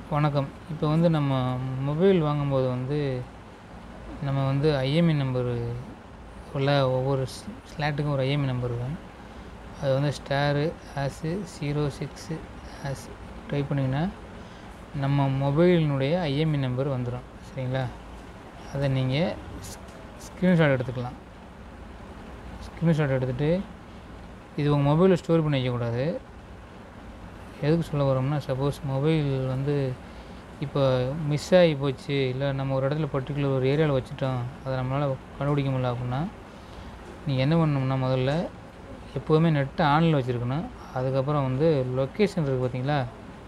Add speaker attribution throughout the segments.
Speaker 1: வணக்கம் இப்போ வந்து நம்ம மொபைல் வாங்கும்போது வந்து நம்ம வந்து ஐஎம்இ நம்பரு உள்ள ஒவ்வொரு ஸ்லாட்டுக்கும் ஒரு ஐஎம்இ நம்பர் இருக்கும் அது வந்து star hash zero six hash type பண்ணிங்கன்னா நம்ம மொபைலினுடைய ஐஎம்இ நம்பர் வந்துடும் சரிங்களா அதை நீங்கள் ஸ்க்ரீன்ஷாட் எடுத்துக்கலாம் ஸ்க்ரீன்ஷாட் எடுத்துகிட்டு இது உங்கள் மொபைலில் ஸ்டோர் பண்ணி வைக்கக்கூடாது எதுக்கு சொல்ல வரோம்னா சப்போஸ் மொபைல் வந்து இப்போ மிஸ் ஆகி போச்சு இல்லை நம்ம ஒரு இடத்துல பர்டிகுலர் ஒரு ஏரியாவில் வச்சுட்டோம் அதை நம்மளால் கண்டுபிடிக்க முடியல அப்படின்னா நீங்கள் என்ன பண்ணணும்னா முதல்ல எப்போதுமே நெட்டு ஆனில் வச்சுருக்கணும் அதுக்கப்புறம் வந்து லொக்கேஷன் இருக்குது பார்த்தீங்களா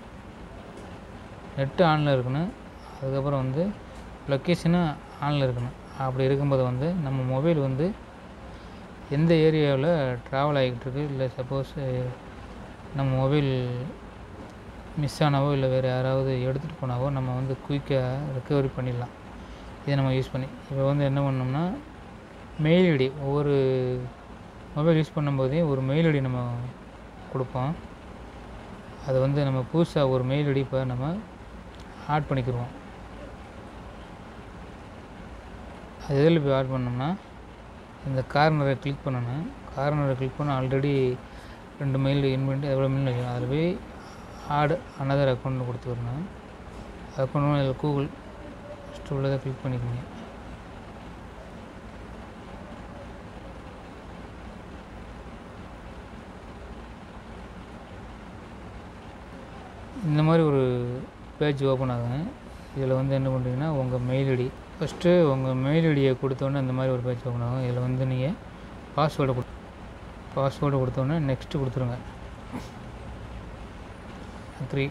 Speaker 1: நெட்டு ஆனில் இருக்கணும் அதுக்கப்புறம் வந்து லொக்கேஷனும் ஆனில் இருக்கணும் அப்படி இருக்கும்போது வந்து நம்ம மொபைல் வந்து எந்த ஏரியாவில் ட்ராவல் ஆகிக்கிட்டு இருக்கு இல்லை சப்போஸ் நம்ம மொபைல் மிஸ் ஆனாவோ இல்லை வேறு யாராவது எடுத்துகிட்டு போனாவோ நம்ம வந்து குயிக்காக ரெக்கவரி பண்ணிடலாம் இதை நம்ம யூஸ் பண்ணி இப்போ வந்து என்ன பண்ணோம்னா மெயில் ஐடி ஒவ்வொரு மொபைல் யூஸ் பண்ணும்போதே ஒரு மெயில் ஐடி நம்ம கொடுப்போம் அது வந்து நம்ம புதுசாக ஒரு மெயில் ஐடி இப்போ நம்ம ஆட் பண்ணிக்கிடுவோம் அது எதில் போய் ஆட் பண்ணோம்னா இந்த கார்னரை கிளிக் பண்ணணும் கார்னரை கிளிக் பண்ண ஆல்ரெடி ரெண்டு மெயில் இன் பண்ணிட்டு எவ்வளோ மெயில் வைக்கணும் அதில் போய் ஆட் அனதர் அக்கௌண்ட் கொடுத்துக்கணும் அக்கௌண்ட் அதில் கூகுள் ஃபஸ்ட்டு உள்ளதை கிளிக் பண்ணிக்கோங்க இந்த மாதிரி ஒரு பேஜ் ஓப்பன் ஆகும் இதில் வந்து என்ன பண்ணுறீங்கன்னா உங்கள் மெயில் ஐடி ஃபஸ்ட்டு உங்கள் மெயில் ஐடியை கொடுத்தோன்னே இந்த மாதிரி ஒரு பேஜ் ஓப்பன் ஆகும் இதில் வந்து நீங்கள் பாஸ்வேர்டை கொடு பாஸ்வேர்டு கொடுத்தோன்னே நெக்ஸ்ட்டு கொடுத்துருங்க த்ரீ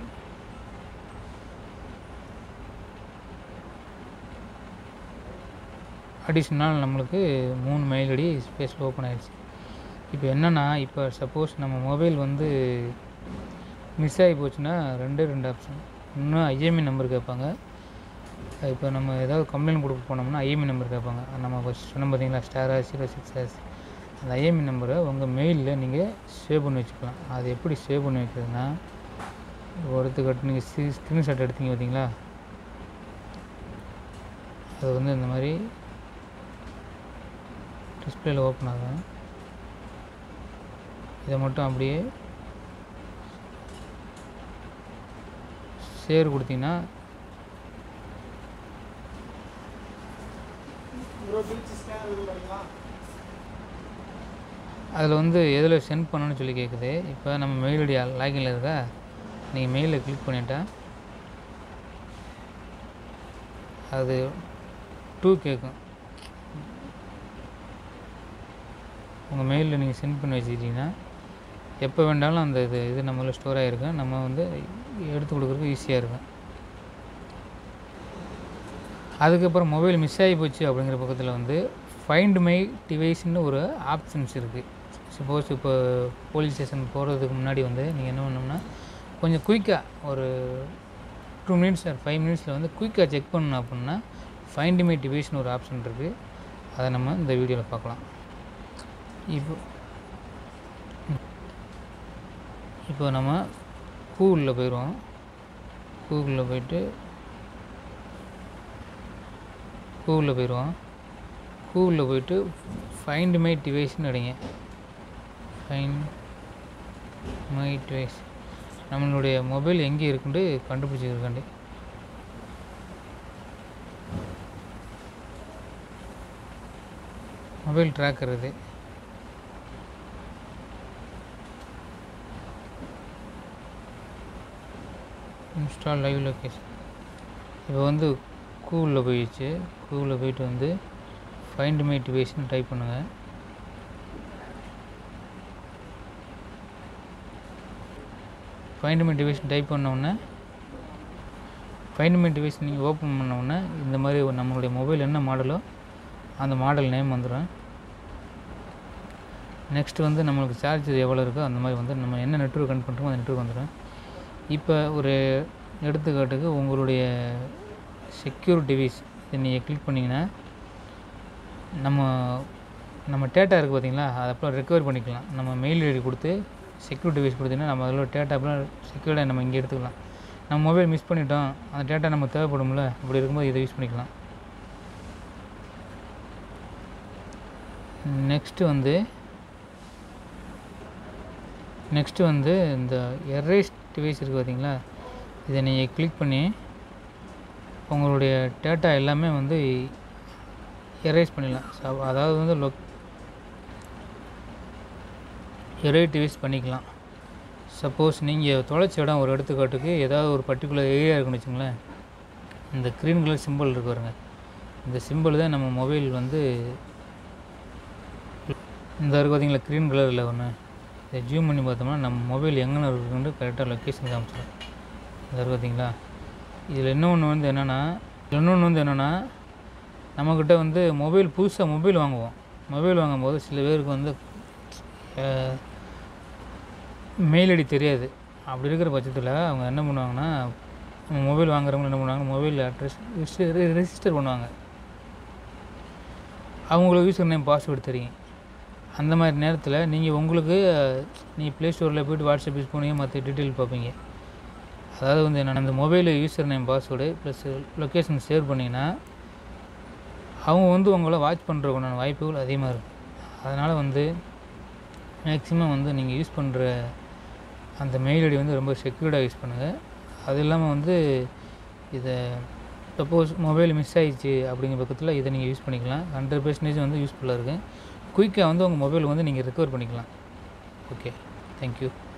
Speaker 1: அடிஷ்னல் நம்மளுக்கு மூணு மெயில் ஐடி ஸ்பேஸில் ஓப்பன் ஆயிடுச்சு இப்போ என்னென்னா இப்போ சப்போஸ் நம்ம மொபைல் வந்து மிஸ் ஆகி போச்சுன்னா ரெண்டே ரெண்டு ஆப்ஷன் இன்னும் ஐஎம்இ நம்பர் கேட்பாங்க இப்போ நம்ம ஏதாவது கம்ப்ளைண்ட் கொடுக்க போனோம்னா ஐஎம்இ நம்பர் கேட்பாங்க நம்ம ஃபஸ்ட் சொன்ன பார்த்தீங்களா ஸ்டாரா ஜீரோ சிக்ஸ் எஸ் அந்த ஐஎம்இ நம்பரை உங்கள் மெயிலில் நீங்கள் சேவ் பண்ணி வச்சுக்கலாம் அது எப்படி சேவ் பண்ணி வைக்கிறதுனா ஒருத்துக்கட்டு நீங்கள் சி ஸ்க்ரீன்ஷாட் எடுத்தீங்க பார்த்தீங்களா அது வந்து இந்த மாதிரி டிஸ்பிளேல ஓப்பன் ஆகும் இதை மட்டும் அப்படியே ஷேர் கொடுத்தீங்கன்னா அதில் வந்து எதில் சென்ட் பண்ணணும்னு சொல்லி கேட்குது இப்போ நம்ம மெயில் ஐடி லாகின்ல இருக்கா நீங்கள் மெயிலில் கிளிக் பண்ணிட்டா அது டூ கேட்கும் உங்கள் மெயிலில் நீங்கள் சென்ட் பண்ணி வச்சுக்கிட்டிங்கன்னா எப்போ வேண்டாலும் அந்த இது இது நம்மள ஸ்டோர் ஆகிருக்கும் நம்ம வந்து எடுத்து கொடுக்குறதுக்கு ஈஸியாக இருக்கும் அதுக்கப்புறம் மொபைல் மிஸ் ஆகி போச்சு அப்படிங்கிற பக்கத்தில் வந்து ஃபைண்ட் மை டிவைஸ்னு ஒரு ஆப்ஷன்ஸ் இருக்குது சப்போஸ் இப்போ போலீஸ் ஸ்டேஷன் போகிறதுக்கு முன்னாடி வந்து நீங்கள் என்ன பண்ணணும்னா கொஞ்சம் குயிக்காக ஒரு டூ மினிட்ஸ் ஆர் ஃபைவ் மினிட்ஸில் வந்து குயிக்காக செக் பண்ணணும் அப்படின்னா ஃபைண்ட் மை டிவைஸ்னு ஒரு ஆப்ஷன் இருக்குது அதை நம்ம இந்த வீடியோவில் பார்க்கலாம் இப்போ இப்போ நம்ம கூகுளில் போயிடுவோம் கூகுளில் போயிட்டு கூகுளில் போயிடுவோம் கூகுளில் போயிட்டு ஃபைண்ட் மை டிவைஸ்னு அடிங்க ஃபைண்ட் மை டிவைஸ் நம்மளுடைய மொபைல் எங்கே இருக்குன்ட்டு கண்டுபிடிச்சிருக்காண்டி மொபைல் ட்ராக்கர் இது இன்ஸ்டால் லைவ் லொக்கேஷன் இப்போ வந்து கூகுளில் போயிடுச்சு கூகுளில் போயிட்டு வந்து ஃபைண்ட் மை டிவைஸ்னு டைப் பண்ணுங்கள் ஃபைண்ட் மை டிவைஸ் டைப் பண்ணோடனே ஃபைண்ட் மை டிவைஸ் நீங்கள் ஓப்பன் பண்ணோடனே இந்த மாதிரி நம்மளுடைய மொபைல் என்ன மாடலோ அந்த மாடல் நேம் வந்துடும் நெக்ஸ்ட் வந்து நம்மளுக்கு சார்ஜ் எவ்வளோ இருக்கோ அந்த மாதிரி வந்து நம்ம என்ன நெட்ஒர்க் கனெக்ட் பண்ணுறோமோ அந்த நெட்ஒர்க் வந்துடும் இப்போ ஒரு எடுத்துக்காட்டுக்கு உங்களுடைய செக்யூர் டிவைஸ் இதை நீங்கள் கிளிக் பண்ணிங்கன்னா நம்ம நம்ம டேட்டா இருக்குது பார்த்தீங்களா அதை அப்புறம் ரெக்கவர் பண்ணிக்கலாம் நம்ம மெயில் ஐடி கொடுத்து செக்யூர் டிவைஸ் கொடுத்தீங்கன்னா நம்ம அதில் டேட்டாப்லாம் செக்யூர்டாக நம்ம இங்கே எடுத்துக்கலாம் நம்ம மொபைல் மிஸ் பண்ணிட்டோம் அந்த டேட்டா நமக்கு தேவைப்படும்ல அப்படி இருக்கும்போது இதை யூஸ் பண்ணிக்கலாம் நெக்ஸ்ட்டு வந்து நெக்ஸ்ட்டு வந்து இந்த எரேஸ் டிவைஸ் இருக்குது பார்த்தீங்களா இதை நீங்கள் கிளிக் பண்ணி உங்களுடைய டேட்டா எல்லாமே வந்து எரேஸ் பண்ணிடலாம் ச- அதாவது வந்து லொக் எரே டிவைஸ் பண்ணிக்கலாம் சப்போஸ் நீங்கள் தொலைச்ச இடம் ஒரு எடுத்துக்காட்டுக்கு ஏதாவது ஒரு பர்டிகுலர் ஏரியா இருக்குன்னு வச்சுங்களேன் இந்த க்ரீன் கலர் சிம்பிள் இருக்கு பாருங்க இந்த சிம்பிள் தான் நம்ம மொபைல் வந்து இந்த இருக்கு பார்த்தீங்களா க்ரீன் கலரில் ஒன்று இதை ஜூம் பண்ணி பார்த்தோம்னா நம்ம மொபைல் எங்கே இருக்குன்னு கரெக்டாக லொக்கேஷன் காமிச்சிடும் இந்த இருக்கு பார்த்தீங்களா இதில் இன்னொன்று வந்து என்னென்னா இன்னொன்று வந்து என்னென்னா நம்மக்கிட்ட வந்து மொபைல் புதுசாக மொபைல் வாங்குவோம் மொபைல் வாங்கும்போது சில பேருக்கு வந்து மெயில் ஐடி தெரியாது அப்படி இருக்கிற பட்சத்தில் அவங்க என்ன பண்ணுவாங்கன்னா நம்ம மொபைல் வாங்குறவங்க என்ன பண்ணுவாங்க மொபைல் அட்ரஸ் ரெஜிஸ்டர் பண்ணுவாங்க அவங்களுக்கு யூசர் நேம் பாஸ்வேர்டு தெரியும் அந்த மாதிரி நேரத்தில் நீங்கள் உங்களுக்கு அஹ், நீ ப்ளே ஸ்டோரில் போய்ட்டு வாட்ஸ்அப் யூஸ் பண்ணுவீங்க மற்ற டீட்டெயில் பார்ப்பீங்க அதாவது வந்து என்னென்னா அந்த mobile user name password plus location save பண்ணிங்கன்னா அவங்க வந்து உங்களை வாட்ச் பண்ணுறதுக்குண்டான வாய்ப்புகள் அதிகமாக இருக்குது அதனால் வந்து மேக்ஸிமம் வந்து நீங்கள் யூஸ் பண்ணுற அந்த மெயில் ஐடி வந்து ரொம்ப செக்யூர்டாக யூஸ் பண்ணுங்கள் அது இல்லாமல் வந்து இதை சப்போஸ் மொபைல் மிஸ் ஆயிடுச்சு அப்படிங்கிற பக்கத்தில் இதை நீங்கள் யூஸ் பண்ணிக்கலாம் ஹண்ட்ரட் பர்சன்டேஜ் வந்து யூஸ்ஃபுல்லாக இருக்குது குயிக்காக வந்து உங்கள் மொபைல் வந்து நீங்கள் ரெக்கவர் பண்ணிக்கலாம் ஓகே தேங்க்யூ